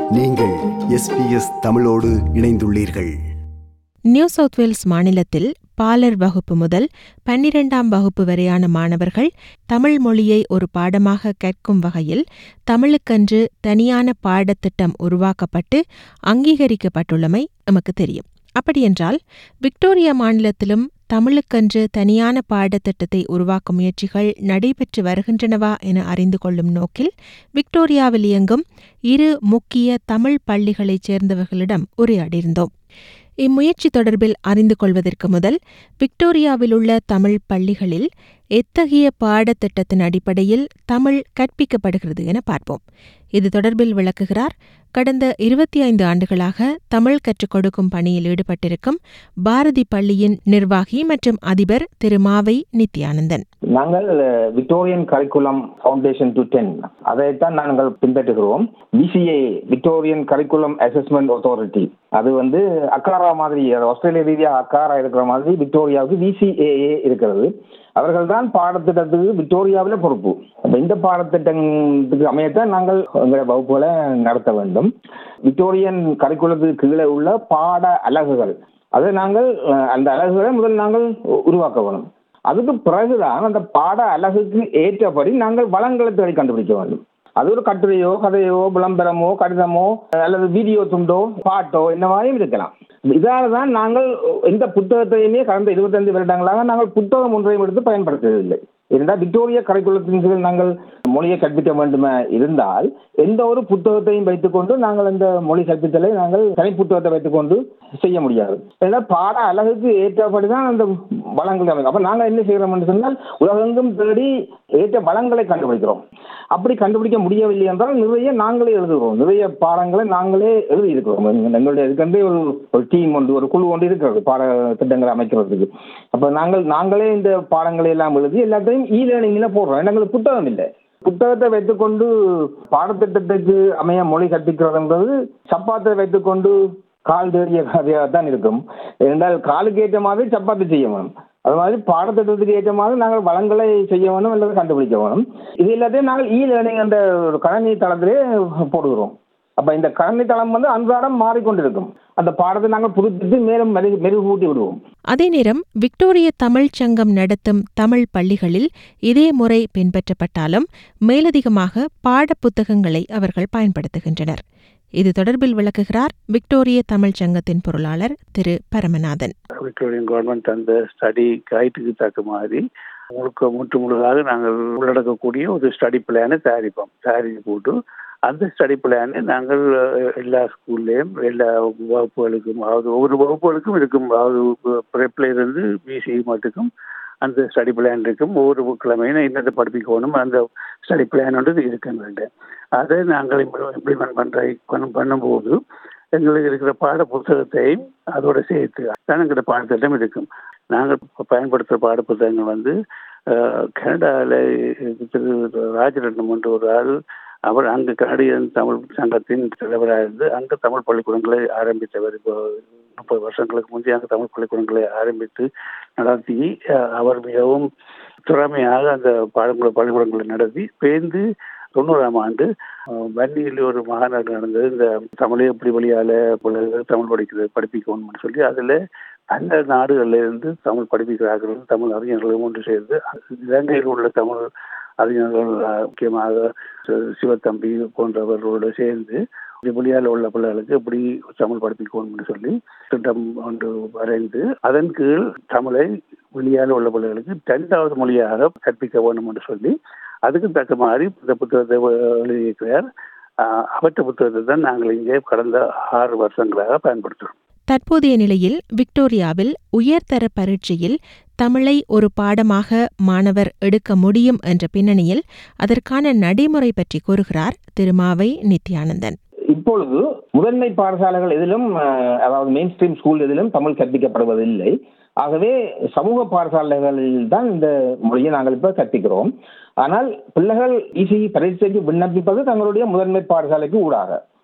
நீங்கள் எஸ்பிஎஸ் தமிழோடு இணைந்துள்ளீர்கள் நியூ சவுத் வேல்ஸ் மாநிலத்தில் பாலர் வகுப்பு முதல் பன்னிரெண்டாம் வகுப்பு வரையான மாணவர்கள் தமிழ் மொழியை ஒரு பாடமாக கற்கும் வகையில் தமிழுக்கென்று தனியான பாடத்திட்டம் உருவாக்கப்பட்டு அங்கீகரிக்கப்பட்டுள்ளமை எமக்கு தெரியும் அப்படியென்றால் விக்டோரியா மாநிலத்திலும் தமிழுக்கென்று தனியான பாடத்திட்டத்தை உருவாக்கும் முயற்சிகள் நடைபெற்று வருகின்றனவா என அறிந்து கொள்ளும் நோக்கில் விக்டோரியாவில் இயங்கும் இரு முக்கிய தமிழ் பள்ளிகளைச் சேர்ந்தவர்களிடம் உரையாடியிருந்தோம் இம்முயற்சி தொடர்பில் அறிந்து கொள்வதற்கு முதல் விக்டோரியாவில் உள்ள தமிழ் பள்ளிகளில் எத்தகைய பாடத்திட்டத்தின் அடிப்படையில் தமிழ் கற்பிக்கப்படுகிறது என பார்ப்போம் இது தொடர்பில் விளக்குகிறார் கடந்த இருபத்தி ஐந்து ஆண்டுகளாக தமிழ் கற்றுக் கொடுக்கும் பணியில் ஈடுபட்டிருக்கும் பாரதி பள்ளியின் நிர்வாகி மற்றும் அதிபர் திரு மாவை நித்யானந்தன் நாங்கள் Victorian curriculum foundation to ten அதைத்தான் நாங்கள் பின்பற்றுகிறோம் PCA Victorian curriculum assessment authority அது வந்து அக்காரா மாதிரி ஆஸ்திரேலிய ரீதியாக அக்காரா இருக்கிற மாதிரி விக்டோரியாவுக்கு விசிஏஏ இருக்கிறது அவர்கள் தான் பாடத்திட்டத்துக்கு விக்டோரியாவில் பொறுப்பு அப்ப இந்த பாடத்திட்டத்துக்கு அமையத்தான் நாங்கள் எங்களை வகுப்புகளை நடத்த வேண்டும் விக்டோரியன் கரிக்குலத்துக்கு கீழே உள்ள பாட அலகுகள் அதை நாங்கள் அஹ், அந்த அலகுகளை முதல் நாங்கள் உ- உருவாக்க வேணும் அதுக்கு பிறகுதான் அந்த பாட அலகுக்கு ஏற்றபடி நாங்கள் வளங்களை தேடி கண்டுபிடிக்க வேண்டும் அது ஒரு கட்டுரையோ கதையோ விளம்பரமோ கடிதமோ அல்லது வீடியோ துண்டோ பாட்டோ இந்த மாதிரியும் இருக்கலாம் இதால தான் நாங்கள் எந்த புத்தகத்தையுமே கடந்த இருபத்தைந்து வருடங்களாக நாங்கள் புத்தகம் ஒன்றையும் எடுத்து பயன்படுத்துவதில்லை இருந்தால் விக்டோரியா கரிக்குலத்தின் கீழ் நாங்கள் மொழியை கற்பிக்க வேண்டுமே இருந்தால் எந்த ஒரு புத்தகத்தையும் வைத்துக்கொண்டு நாங்கள் அந்த மொழி கற்பித்தலை நாங்கள் தனி புத்தகத்தை வைத்துக்கொண்டு செய்ய முடியாது ஏன்னா பாட அழகுக்கு ஏற்றபடி தான் அந்த வளங்கள் அமைக்கும் அப்போ நாங்கள் என்ன செய்கிறோம் என்று சொன்னால் உலகெங்கும் தேடி ஏற்ற வளங்களை கண்டுபிடிக்கிறோம் அப்படி கண்டுபிடிக்க முடியவில்லை என்றால் நிறைய நாங்களே எழுதுகிறோம் நிறைய பாடங்களை நாங்களே எழுதி இருக்கிறோம் எங்களுடைய இதுக்கென்றே ஒரு ஒரு டீம் ஒன்று ஒரு குழு ஒன்று இருக்கிறது பாட திட்டங்களை அமைக்கிறதுக்கு அப்போ நாங்கள் நாங்களே இந்த பாடங்களை எல்லாம் எழுதி எல்லாத்தையும் இ லேர்னிங்கில் போடுறோம் ஏன்னா எங்களுக்கு புத்தகம் இல்லை புத்தகத்தை வைத்துக்கொண்டு பாடத்திட்டத்துக்கு அமைய மொழி கற்பிக்கிறதுன்றது சப்பாத்தை வைத்துக்கொண்டு கால் தேடிய கதையாக தான் இருக்கும் என்றால் காலுக்கு ஏற்ற மாதிரி சப்பாத்தி செய்ய வேணும் அது மாதிரி பாடத்திட்டத்துக்கு ஏற்ற மாதிரி நாங்கள் வளங்களை செய்ய வேணும் அல்லது கண்டுபிடிக்க வேணும் இது எல்லாத்தையும் நாங்கள் இ லேர்னிங் என்ற ஒரு கணனி தளத்திலே போடுகிறோம் அப்ப இந்த கணனி தளம் வந்து அன்றாடம் மாறிக்கொண்டிருக்கும் அந்த பாடத்தை நாங்கள் புதுப்பித்து மேலும் மெருகு மெருகூட்டி விடுவோம் அதே நேரம் விக்டோரிய தமிழ்ச் சங்கம் நடத்தும் தமிழ் பள்ளிகளில் இதே முறை பின்பற்றப்பட்டாலும் மேலதிகமாக பாடப்புத்தகங்களை அவர்கள் பயன்படுத்துகின்றனர் இது தொடர்பில் விளக்குகிறார் விக்டோரிய தமிழ்ச் சங்கத்தின் பொருளாளர் திரு பரமநாதன் விக்டோரியன் கவர்மெண்ட் அந்த ஸ்டடி கைட்டுக்கு தக்க மாதிரி முழுக்க முற்று முழுதாக நாங்கள் உள்ளடக்கக்கூடிய ஒரு ஸ்டடி பிளானை தயாரிப்போம் தயாரித்து போட்டு அந்த ஸ்டடி பிளானை நாங்கள் அஹ், எல்லா ஸ்கூல்லையும் எல்லா வகுப்புகளுக்கும் அதாவது ஒவ்வொரு வகுப்புகளுக்கும் இருக்கும் அதாவது பிரெப்லேருந்து பிசி மட்டுக்கும் அந்த ஸ்டடி பிளான் இருக்கும் ஒவ்வொரு கிழமையும் என்னத்தை படிப்பிக்கணும் அந்த ஸ்டடி பிளான்ன்றது இருக்கின்றது அதை நாங்கள் இம்ப்ளிமெண்ட் பண்ணுற பண்ணும்போது எங்களுக்கு இருக்கிற பாட புத்தகத்தையும் அதோட சேர்த்து தான் எங்கிட்ட பாடத்திட்டம் இருக்கும் நாங்கள் இப்ப பயன்படுத்துகிற பாட புத்தகங்கள் வந்து அஹ், கனடாவில் திரு ராஜரட்னம் என்ற ஒரு ஆள் அவர் அங்கு கனடியன் தமிழ் சங்கத்தின் தலைவராக இருந்து அங்கு தமிழ் பள்ளிக்கூடங்களை ஆரம்பித்தவர் இப்போ முப்பது வருஷங்களுக்கு முந்தைய அங்கு தமிழ் பள்ளிக்கூடங்களை ஆரம்பித்து நடத்தி அஹ், அவர் மிகவும் திறமையாக அந்த பாடங்களை பள்ளிக்கூடங்களை நடத்தி பேர்ந்து தொண்ணூறாம் ஆண்டு அஹ், வன்னியில் ஒரு மாநாடு நடந்தது இந்த தமிழை எப்படி வழியால பிள்ளைகள் தமிழ் படிக்கிறது படிப்பிக்கணும்னு சொல்லி அதில் அந்த நாடுகளில் இருந்து தமிழ் படிப்பிக்கிறார்கள் தமிழ் அறிஞர்களும் ஒன்று சேர்ந்து இலங்கையில் உள்ள தமிழ் அறிஞர்கள் அஹ், முக்கியமாக சி- சிவத்தம்பி போன்றவர்களோடு சேர்ந்து வெளியால் உள்ள பிள்ளைகளுக்கு எப்படி தமிழ் படிப்பிக்கணும்னு சொல்லி திட்டம் ஒன்று வரைந்து அதன் கீழ் தமிழை வெளியால் உள்ள பிள்ளைகளுக்கு இரண்டாவது மொழியாக கற்பிக்க வேண்டும் என்று சொல்லி அதுக்கு தக்க மாதிரி இந்த புத்தகத்தை எழுதியிருக்கிறார் ஆஹ் அவற்றை புத்தகத்தை தான் நாங்கள் இங்கே கடந்த ஆறு வருஷங்களாக பயன்படுத்துகிறோம் தற்போதைய நிலையில் விக்டோரியாவில் உயர்தர பரீட்சையில் தமிழை ஒரு பாடமாக மாணவர் எடுக்க முடியும் என்ற பின்னணியில் அதற்கான நடைமுறை பற்றி கூறுகிறார் திருமாவை நித்யானந்தன் இப்பொழுது முதன்மை பாடசாலைகள் எதிலும் அஹ், அதாவது மெயின் ஸ்ட்ரீம் ஸ்கூல் எதிலும் தமிழ் கற்பிக்கப்படுவதில்லை ஆகவே சமூக பாடசாலைகளில் தான் இந்த மொழியை நாங்கள் இப்போ கற்பிக்கிறோம் ஆனால் பிள்ளைகள் இசி பரீட்சைக்கு விண்ணப்பிப்பது தங்களுடைய முதன்மை பாடசாலைக்கு ஊடாக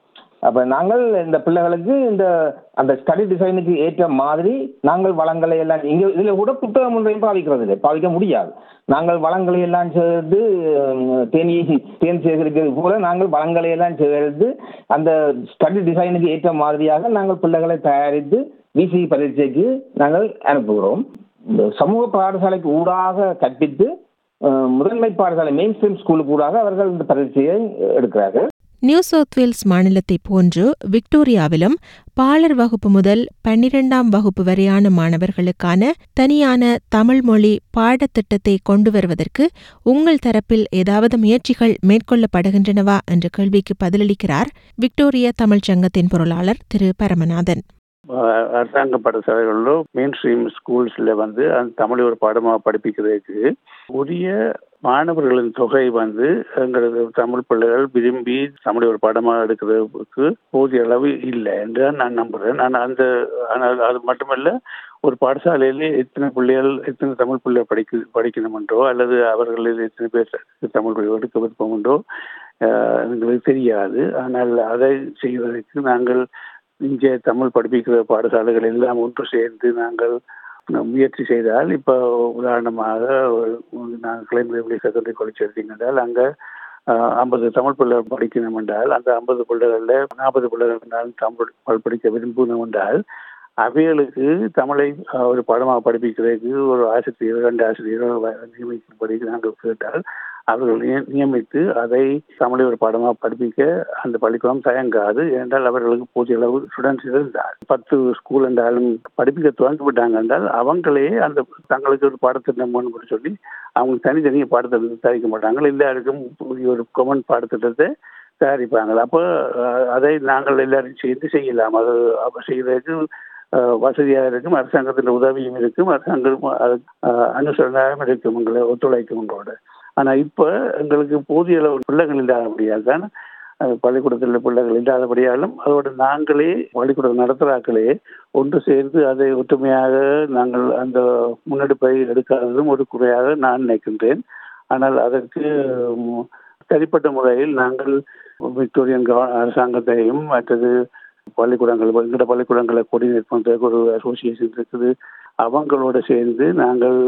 அப்ப நாங்கள் இந்த பிள்ளைகளுக்கு இந்த அந்த ஸ்டடி டிசைனுக்கு ஏற்ற மாதிரி நாங்கள் வளங்களை எல்லாம் இங்க இதுல கூட புத்தகம் ஒன்றையும் பாவிக்கிறது இல்லை பாவிக்க முடியாது நாங்கள் வளங்களை எல்லாம் சேர்த்து உம், தேனி தேன் சேகரிக்கிறது போல நாங்கள் வளங்களை எல்லாம் சேர்த்து அந்த ஸ்டடி டிசைனுக்கு ஏற்ற மாதிரியாக நாங்கள் பிள்ளைகளை தயாரித்து விசி பரீட்சைக்கு நாங்கள் அனுப்புகிறோம் இந்த சமூக பாடசாலைக்கு ஊடாக கற்பித்து அஹ், முதன்மை பாடசாலை மெயின் ஸ்ட்ரீம் ஸ்கூலுக்கு ஊடாக அவர்கள் இந்த பரீட்சையை எடுக்கிறார்கள் நியூ சவுத் வேல்ஸ் மாநிலத்தைப் போன்று விக்டோரியாவிலும் பாலர் வகுப்பு முதல் பன்னிரெண்டாம் வகுப்பு வரையான மாணவர்களுக்கான தனியான தமிழ் மொழி பாடத்திட்டத்தை கொண்டு வருவதற்கு உங்கள் தரப்பில் ஏதாவது முயற்சிகள் மேற்கொள்ளப்படுகின்றனவா என்ற கேள்விக்கு பதிலளிக்கிறார் விக்டோரிய தமிழ்ச் சங்கத்தின் பொருளாளர் திரு பரமநாதன் அஹ் அரசாங்க பாடசாலைகளிலோ மெயின் ஸ்ட்ரீம் ஸ்கூல்ஸில் வந்து அந்த தமிழை ஒரு பாடமாக படிப்பிக்கிறதுக்கு உரிய மாணவர்களின் தொகை வந்து எங்களது தமிழ் பிள்ளைகள் விரும்பி தமிழை ஒரு பாடமாக எடுக்கிறதுக்கு போதிய அளவு இல்லை என்று தான் நான் நம்புகிறேன் நான் அந்த ஆனால் அது மட்டுமல்ல ஒரு பாடசாலையிலே எத்தனை பிள்ளைகள் எத்தனை தமிழ் பிள்ளைகள் படிக்க படிக்கணுமென்றோ அல்லது அவர்களில் எத்தனை பேர் தமிழ் பிள்ளை எடுக்க விருப்பமுண்டோ அஹ் எங்களுக்கு தெரியாது ஆனால் அதை செய்வதற்கு நாங்கள் இங்கே தமிழ் படிப்பிக்கிற பாடசாலைகள் எல்லாம் ஒன்று சேர்ந்து நாங்கள் முயற்சி செய்தால் இப்போ உதாரணமாக ஒரு- நாங்கள் கிளைமேட் செகண்டரி காலேஜ் எடுத்தீங்கன்றால் அங்கே ஐம்பது தமிழ் பிள்ளைகள் படிக்கணும் என்றால் அந்த ஐம்பது பிள்ளைகளில் நாற்பது பிள்ளைகள் இருந்தாலும் தமிழ் படிக்க விரும்பணும் என்றால் அவைகளுக்கு தமிழை அஹ், ஒரு பாடமாக படிப்பிக்கிறதுக்கு ஒரு ஆசிரியர் இரண்டு ஆசிரியர்கள் வ- நியமிக்கும்படி நாங்கள் கேட்டால் அவர்கள் நிய- நியமித்து அதை தமிழை ஒரு பாடமாக படிப்பிக்க அந்த பள்ளிக்கூடம் தயங்காது என்றால் அவர்களுக்கு போதிய அளவு ஸ்டூடெண்ட்ஸ் இருந்தால் பத்து ஸ்கூல் என்றாலும் படிப்பிக்க துவங்கி விட்டாங்க என்றால் அவங்களே அந்த தங்களுக்கு ஒரு பாடத்திட்டம் வேணும்னு சொல்லி அவங்க தனித்தனியாக பாடத்திட்டத்தை தயாரிக்க மாட்டாங்க எல்லாருக்கும் புதிய ஒரு கொமன் பாடத்திட்டத்தை தயாரிப்பாங்க அப்போ அஹ், அதை நாங்கள் எல்லாரும் சேர்ந்து செய்யலாம் அது அப்ப செய்வதற்கு அஹ், வசதியாக இருக்கும் அரசாங்கத்தின் உதவியும் இருக்கும் அரசாங்கம் அது, அஹ், அனுசரணையும் இருக்கும் எங்களை ஒத்துழைக்கும் எங்களோட ஆனால் இப்போ எங்களுக்கு போதிய அளவு பிள்ளைகள் இல்லாதபடியாக தான் அஹ், பள்ளிக்கூடத்தில் பிள்ளைகள் இல்லாதபடியாலும் அதோட நாங்களே பள்ளிக்கூடம் நடத்துகிறாக்களே ஒன்று சேர்ந்து அதை ஒற்றுமையாக நாங்கள் அந்த முன்னெடுப்பை எடுக்காததும் ஒரு குறையாக நான் நினைக்கின்றேன் ஆனால் அதற்கு ம், தனிப்பட்ட முறையில் நாங்கள் விக்டோரியன் கவ- அரசாங்கத்தையும் மற்றது பள்ளிக்கூடங்கள் எங்கட பள்ளிக்கூடங்களை கோஆர்டினேட் பண்ணுறதுக்கு ஒரு அசோசியேஷன் இருக்குது அவங்களோட சேர்ந்து நாங்கள்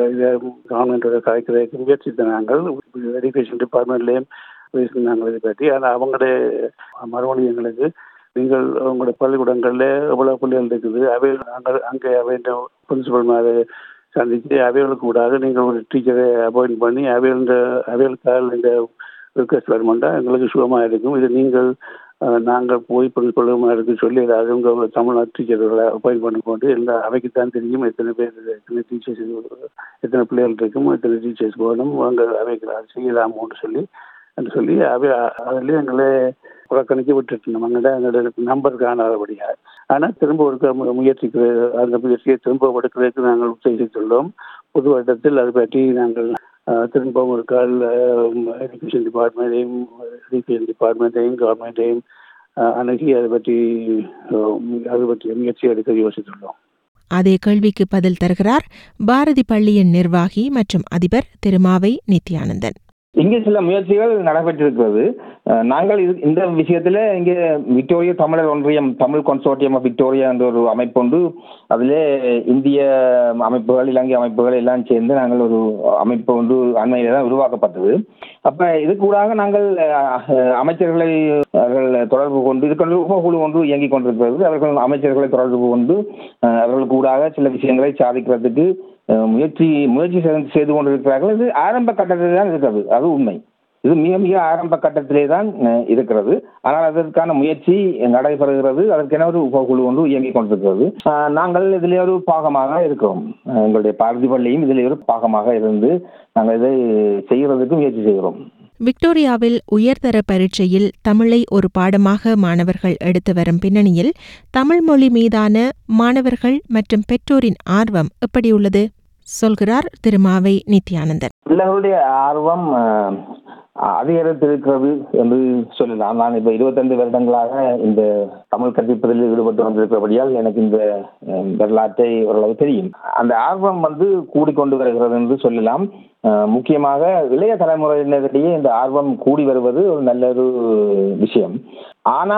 கவர்மெண்டோட கலைக்கிறதுக்கு முயற்சித்த நாங்கள் எஜுகேஷன் டிபார்ட்மெண்ட்லேயும் பேசினாங்க இதை பற்றி ஆனால் அவங்களுடைய மறுமொழி எங்களுக்கு நீங்கள் உங்களோட பள்ளிக்கூடங்களில் எவ்வளோ பிள்ளைகள் இருக்குது அவை நாங்கள் அங்கே அவை பிரின்சிபல் மாதிரி சந்தித்து அவைகளுக்கு கூடாது நீங்கள் ஒரு டீச்சரை அப்பாயிண்ட் பண்ணி அவைகள அவைகளுக்காக இந்த ரிக்வெஸ்ட் வரமாட்டா எங்களுக்கு சுகமாக இருக்கும் இது நீங்கள் அஹ், நாங்கள் போய் பிரின்சிபலுமா இருக்கு சொல்லி ஏதாவது உங்கள் தமிழ்நாட்டு டீச்சர்களை அப்பாயிண்ட் பண்ணி கொண்டு எல்லா அவைக்கு தான் தெரியும் எத்தனை பேர் எத்தனை டீச்சர்ஸ் எத்தனை பிள்ளைகள் இருக்கும் எத்தனை டீச்சர்ஸ் வேணும் அங்கே அவைக்கு அது செய்யலாமோன்னு சொல்லி என்று சொல்லி அவை அதில் எங்களை புறக்கணிக்க விட்டுட்டு நம்மங்கிட்ட எங்களோட நம்பர் காணாதபடியாக ஆனால் திரும்ப ஒரு மு- முயற்சிக்கு அந்த முயற்சியை திரும்ப எடுக்கிறதுக்கு நாங்கள் உத்தேசித்துள்ளோம் புது வருடத்தில் அது பற்றி நாங்கள் அஹ், திரும்பவும் ஒரு கால் எஜுகேஷன் டிபார்ட்மெண்ட்டையும் எஜுகேஷன் டிபார்ட்மெண்ட்டையும் கவர்மெண்ட்டையும் அணுகி அதை பற்றி அஹ், அது பற்றி முயற்சி எடுக்க யோசித்துள்ளோம் அதே கேள்விக்கு பதில் தருகிறார் பாரதி பள்ளியின் நிர்வாகி மற்றும் அதிபர் திருமாவை நித்யானந்தன் இங்கே சில முயற்சிகள் நடைபெற்றிருக்கிறது அஹ், நாங்கள் இது இந்த விஷயத்தில் இங்கே விக்டோரியா தமிழர் ஒன்றியம் தமிழ் கன்சோர்டியம் ஆஃப் விக்டோரியா என்ற ஒரு அமைப்பு உண்டு அதிலே இந்திய அமைப்புகள் இலங்கை அமைப்புகள் எல்லாம் சேர்ந்து நாங்கள் ஒரு அமைப்பு ஒன்று அண்மையில தான் உருவாக்கப்பட்டது அப்ப இது கூடாக நாங்கள் அஹ், அமைச்சர்களை அவர்கள் தொடர்பு கொண்டு இதுக்கு உபகுழு ஒன்று இயங்கிக் கொண்டிருக்கிறது அவர்கள் அமைச்சர்களை தொடர்பு கொண்டு அஹ், அவர்கள் கூடாக சில விஷயங்களை சாதிக்கிறதுக்கு அஹ், முயற்சி முயற்சி செய்து- செய்து கொண்டிருக்கிறார்கள் இது ஆரம்ப கட்டத்தில் தான் இருக்கிறது அது உண்மை இது மிக மிக ஆரம்ப கட்டத்திலே தான் அஹ், இருக்கிறது ஆனால் அதற்கான முயற்சி நடைபெறுகிறது அதற்கென ஒரு உபகுழு ஒன்று இயங்கிக் கொண்டிருக்கிறது அஹ், நாங்கள் இதிலே ஒரு பாகமாக இருக்கிறோம் அஹ், எங்களுடைய பாரதி பள்ளியும் இதிலே ஒரு பாகமாக இருந்து நாங்கள் இதை செய்கிறதுக்கு முயற்சி செய்கிறோம் விக்டோரியாவில் உயர்தர பரீட்சையில் தமிழை ஒரு பாடமாக மாணவர்கள் எடுத்து வரும் பின்னணியில் தமிழ் மொழி மீதான மாணவர்கள் மற்றும் பெற்றோரின் ஆர்வம் எப்படி உள்ளது சொல்கிறார் திருமாவை நித்யானந்தன் பிள்ளைகளுடைய ஆர்வம் அஹ், அதிகரித்திருக்கிறது என்று சொல்லலாம் நான் இப்ப இருபத்தைந்து வருடங்களாக இந்த தமிழ் கற்பிப்பதில் ஈடுபட்டு வந்திருக்கிறபடியால் எனக்கு இந்த அஹ், வரலாற்றை ஓரளவு தெரியும் அந்த ஆர்வம் வந்து கூடிக்கொண்டு வருகிறது என்று சொல்லலாம் அஹ், முக்கியமாக இளைய தலைமுறையினரிடையே இந்த ஆர்வம் கூடி வருவது ஒரு நல்ல ஒரு விஷயம் ஆனால்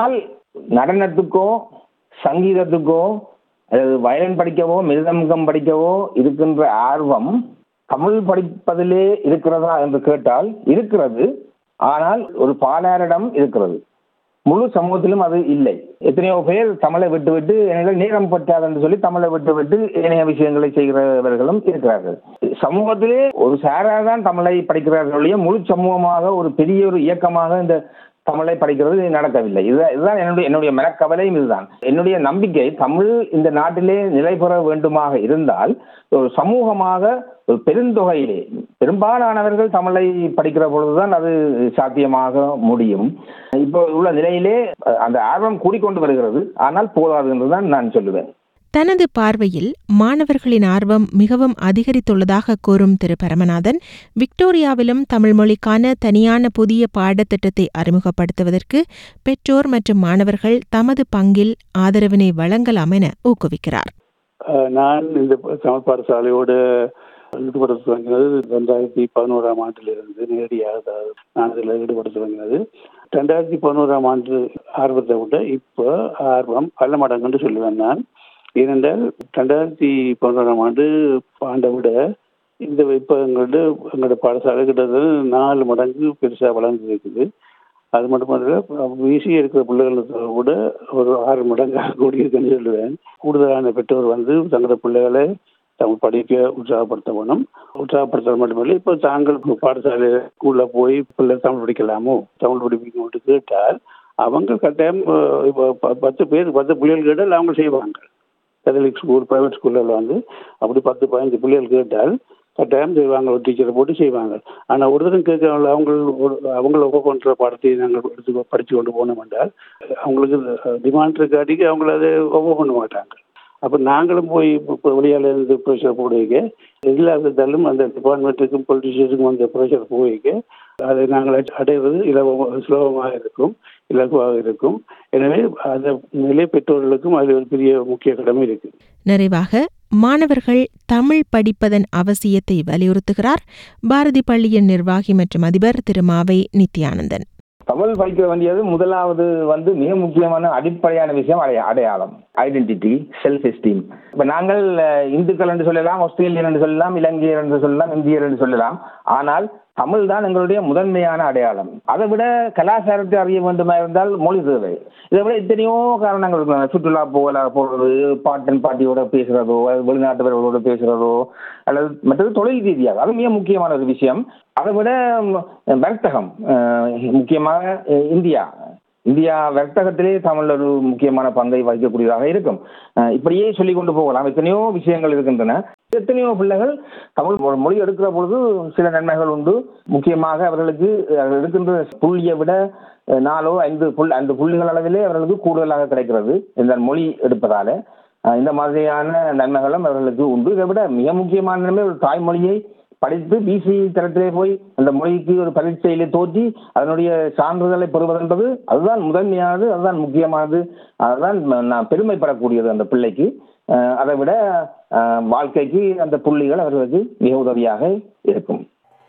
நடனத்துக்கோ சங்கீதத்துக்கோ அல்லது வயலின் படிக்கவோ மிருதங்கம் படிக்கவோ இருக்கின்ற ஆர்வம் தமிழ் படிப்பதிலே இருக்கிறதா என்று கேட்டால் இருக்கிறது ஆனால் ஒரு பாலாரிடம் இருக்கிறது முழு சமூகத்திலும் அது இல்லை எத்தனையோ பேர் தமிழை விட்டு விட்டு எனக்கு நேரம் பற்றாது என்று சொல்லி தமிழை விட்டு விட்டு ஏனைய விஷயங்களை செய்கிறவர்களும் இருக்கிறார்கள் சமூகத்திலே ஒரு சாரார் தான் தமிழை படிக்கிறார்கள் ஒழிய முழு சமூகமாக ஒரு பெரிய ஒரு இயக்கமாக இந்த தமிழை படிக்கிறது நடக்கவில்லை இதுதான் இதுதான் என்னுடைய என்னுடைய மனக்கவலையும் இதுதான் என்னுடைய நம்பிக்கை தமிழ் இந்த நாட்டிலே நிலை பெற வேண்டுமாக இருந்தால் ஒரு சமூகமாக ஒரு பெருந்தொகையிலே பெரும்பாலானவர்கள் தமிழை படிக்கிற பொழுதுதான் அது சாத்தியமாக முடியும் இப்போ உள்ள நிலையிலே அந்த ஆர்வம் கூடிக்கொண்டு வருகிறது ஆனால் போதாது என்றுதான் நான் சொல்லுவேன் தனது பார்வையில் மாணவர்களின் ஆர்வம் மிகவும் அதிகரித்துள்ளதாக கூறும் திரு பரமநாதன் விக்டோரியாவிலும் தமிழ் மொழிக்கான தனியான புதிய பாடத்திட்டத்தை அறிமுகப்படுத்துவதற்கு பெற்றோர் மற்றும் மாணவர்கள் தமது பங்கில் ஆதரவினை வழங்கலாம் என ஊக்குவிக்கிறார் அஹ் நான் இந்த தமிழ் பாடசாலையோடு ஈடுபட துவங்கினது ரெண்டாயிரத்தி பதினோராம் ஆண்டிலிருந்து நேரடியாக அதாவது நான் இதில் ஈடுபட துவங்கினது ரெண்டாயிரத்தி பதினோராம் ஆண்டு ஆர்வத்தை விட இப்போ ஆர்வம் பல மடங்குன்னு சொல்லுவேன் நான் ஏனென்றால் ரெண்டாயிரத்தி பதினோராம் ஆண்டு ஆண்டை விட இந்த இப்போ எங்களோட எங்களோட பாடசாலை கிட்டத்தட்ட நாலு மடங்கு பெருசாக வளர்ந்து இருக்குது அது மட்டுமல்ல வீசி இருக்கிற பிள்ளைகளை கூட ஒரு ஆறு மடங்காக கூடியிருக்குன்னு சொல்லுவேன் கூடுதலான பெற்றோர் வந்து தங்களோட பிள்ளைகளை தமிழ் படிக்க உற்சாகப்படுத்த வேணும் உற்சாகப்படுத்துறது மட்டுமில்லை இப்போ தாங்கள் பாடசாலை ஸ்கூலில் போய் பிள்ளை தமிழ் படிக்கலாமோ தமிழ் படிக்கணும்னு கேட்டால் அவங்க கட்டாயம் அஹ், இப்போ ப- பத்து பேர் பத்து பிள்ளைகள் கேட்டால் அவங்க செய்வாங்க கேத்தலிக் ஸ்கூல் ப்ரைவேட் ஸ்கூலில் வந்து அப்படி பத்து பதினஞ்சு பிள்ளைகள் கேட்டால் கட்டாயம் செய்வாங்க ஒரு டீச்சரை போட்டு செய்வாங்க ஆனால் ஒரு தரம் கேட்கறவங்க அவங்க ஒரு- அவங்கள ஒவ்வொன்ற பாடத்தை நாங்கள் எடுத்து படித்து கொண்டு போனோம் என்றால் அவங்களுக்கு டிமாண்ட் இருக்காட்டிக்கு அவங்கள அதை ஒவ்வொரு பண்ண மாட்டாங்க அப்போ நாங்களும் போய் இப்போ வெளியால இருந்து ப்ரெஷர் போடுவீங்க இல்லாததாலும் அந்த டிபார்ட்மெண்ட்டுக்கும் பொலிட்டிஷியனுக்கும் அந்த ப்ரெஷர் போவீங்க அதை நாங்கள் அடைவது இலவ சுலபமாக இருக்கும் இலகுவாக இருக்கும் எனவே அந்த நிலை பெற்றோர்களுக்கும் அதில் ஒரு பெரிய முக்கிய கடமை இருக்குது நிறைவாக மாணவர்கள் தமிழ் படிப்பதன் அவசியத்தை வலியுறுத்துகிறார் பாரதி பள்ளியின் நிர்வாகி மற்றும் அதிபர் திரு மாவை நித்யானந்தன் தமிழ் படிக்க வேண்டியது முதலாவது வந்து மிக முக்கியமான அடிப்படையான விஷயம் அடைய அடையாளம் ஐடென்டிட்டி செல்ஃப் எஸ்டீம் இப்ப நாங்கள் அஹ், இந்துக்கள் என்று சொல்லலாம் ஆஸ்திரேலியர் என்று சொல்லலாம் இலங்கையர் என்று சொல்லலாம் இந்தியர் என்று சொல்லலாம் ஆனால் தமிழ் தான் எங்களுடைய முதன்மையான அடையாளம் அதை விட கலாச்சாரத்தை அறிய வேண்டுமா இருந்தால் மொழி தேவை இதை விட எத்தனையோ காரணங்கள் இருக்கு சுற்றுலா போகல போகிறது பாட்டன் பாட்டியோட பேசுறதோ அல்லது வெளிநாட்டவர்களோட பேசுறதோ அல்லது மற்றது தொழில் ரீதியாக அது மிக முக்கியமான ஒரு விஷயம் அதை விட ம், வர்த்தகம் அஹ், முக்கியமாக அஹ், இந்தியா இந்தியா வர்த்தகத்திலே தமிழ் ஒரு முக்கியமான பங்கை வகிக்கக்கூடியதாக இருக்கும் அஹ், இப்படியே சொல்லிக் கொண்டு போகலாம் எத்தனையோ விஷயங்கள் இருக்கின்றன எத்தனையோ பிள்ளைகள் தமிழ் மொ- மொழி எடுக்கிற பொழுது சில நன்மைகள் உண்டு முக்கியமாக அவர்களுக்கு அஹ், எடுக்கின்ற புள்ளியை விட அஹ், நாலோ ஐந்து புள் ஐந்து புள்ளிகள் அளவிலே அவர்களுக்கு கூடுதலாக கிடைக்கிறது இந்த மொழி எடுப்பதால அஹ், இந்த மாதிரியான நன்மைகளும் அவர்களுக்கு உண்டு இதை விட மிக முக்கியமான நன்மை ஒரு தாய்மொழியை படித்து பிசி தரத்திலே போய் அந்த மொழிக்கு ஒரு பரீட்சையிலே தோற்றி அதனுடைய சான்றிதழை பெறுவதென்பது அதுதான் முதன்மையானது அதுதான் முக்கியமானது அதுதான் ம- நான் பெருமைப்படக்கூடியது அந்த பிள்ளைக்கு அஹ், அதை விட அஹ், வாழ்க்கைக்கு அந்த புள்ளிகள் அவர்களுக்கு மிக உதவியாக இருக்கும்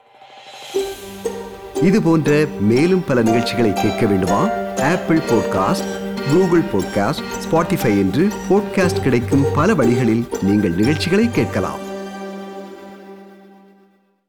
இது போன்ற மேலும் பல நிகழ்ச்சிகளை கேட்க வேண்டுமா Apple podcast Google podcast Spotify என்று பாட்காஸ்ட் கிடைக்கும் பல வழிகளில் நீங்கள் நிகழ்ச்சிகளை கேட்கலாம்